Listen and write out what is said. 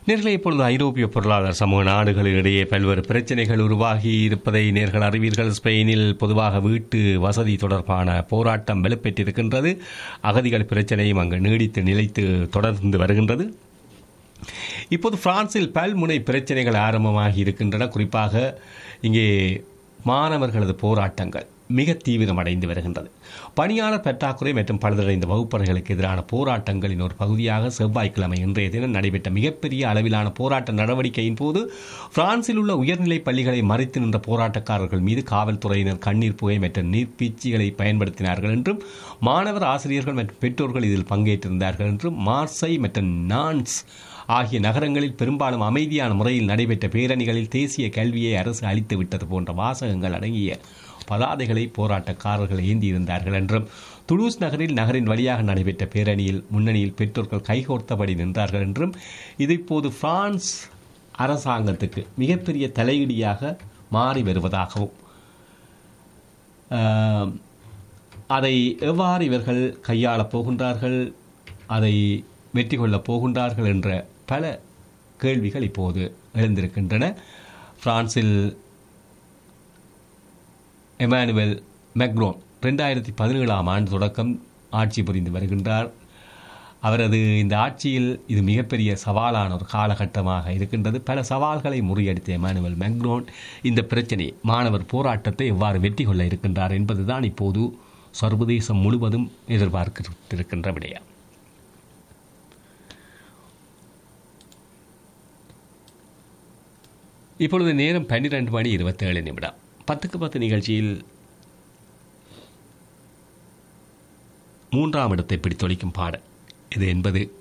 நேர்களை இப்பொழுது ஐரோப்பிய பொருளாதார சமூக நாடுகளிடையே பல்வேறு பிரச்சனைகள் உருவாகி இருப்பதை நேர்கள் அறிவீர்கள் ஸ்பெயினில் பொதுவாக வீட்டு வசதி தொடர்பான போராட்டம் வலுப்பெற்றிருக்கின்றது அகதிகள் பிரச்சனையும் அங்கு நீடித்து நிலைத்து தொடர்ந்து வருகின்றது இப்போது பிரான்சில் பல்முனை பிரச்சனைகள் ஆரம்பமாகி இருக்கின்றன குறிப்பாக இங்கே மாணவர்களது போராட்டங்கள் மிக தீவிரமடைந்து வருகின்றது பணியாளர் பற்றாக்குறை மற்றும் பழுதடைந்த வகுப்பறைகளுக்கு எதிரான போராட்டங்களின் ஒரு பகுதியாக செவ்வாய்க்கிழமை இன்றைய தினம் நடைபெற்ற மிகப்பெரிய அளவிலான போராட்ட நடவடிக்கையின் போது பிரான்சில் உள்ள உயர்நிலைப் பள்ளிகளை மறைத்து நின்ற போராட்டக்காரர்கள் மீது காவல்துறையினர் கண்ணீர் புகை மற்றும் நீர்ப்பீச்சிகளை பயன்படுத்தினார்கள் என்றும் மாணவர் ஆசிரியர்கள் மற்றும் பெற்றோர்கள் இதில் பங்கேற்றிருந்தார்கள் என்றும் மார்சை மற்றும் நான்ஸ் ஆகிய நகரங்களில் பெரும்பாலும் அமைதியான முறையில் நடைபெற்ற பேரணிகளில் தேசிய கல்வியை அரசு அளித்து விட்டது போன்ற வாசகங்கள் அடங்கிய பதாதைகளை போராட்டக்காரர்கள் ஏந்தியிருந்தார்கள் என்றும் துலூஸ் நகரில் நகரின் வழியாக நடைபெற்ற பேரணியில் முன்னணியில் பெற்றோர்கள் கைகோர்த்தபடி நின்றார்கள் என்றும் இது இப்போது பிரான்ஸ் அரசாங்கத்துக்கு மிகப்பெரிய தலையீடியாக மாறி வருவதாகவும் ஆம், அதை எவ்வாறு இவர்கள் கையாளப் போகின்றார்கள் அதை வெற்றி கொள்ளப் போகின்றார்கள் என்ற பல கேள்விகள் இப்போது எழுந்திருக்கின்றன பிரான்சில் எமானுவேல் மெக்ரோன் ரெண்டாயிரத்தி பதினேழாம் ஆண்டு தொடக்கம் ஆட்சி புரிந்து வருகின்றார் அவரது இந்த ஆட்சியில் இது மிகப்பெரிய சவாலான ஒரு காலகட்டமாக இருக்கின்றது பல சவால்களை முறியடித்த எமானுவேல் மெக்ரோன் இந்த பிரச்சனை மாணவர் போராட்டத்தை எவ்வாறு வெற்றி கொள்ள இருக்கின்றார் என்பதுதான் இப்போது சர்வதேசம் முழுவதும் எதிர்பார்க்கிருக்கின்ற விடயம் இப்பொழுது நேரம் பன்னிரண்டு மணி இருபத்தேழு நிமிடம் பத்துக்கு பத்து நிகழ்ச்சியில் மூன்றாம் இடத்தை பிடித்தொழிக்கும் பாடல் இது என்பது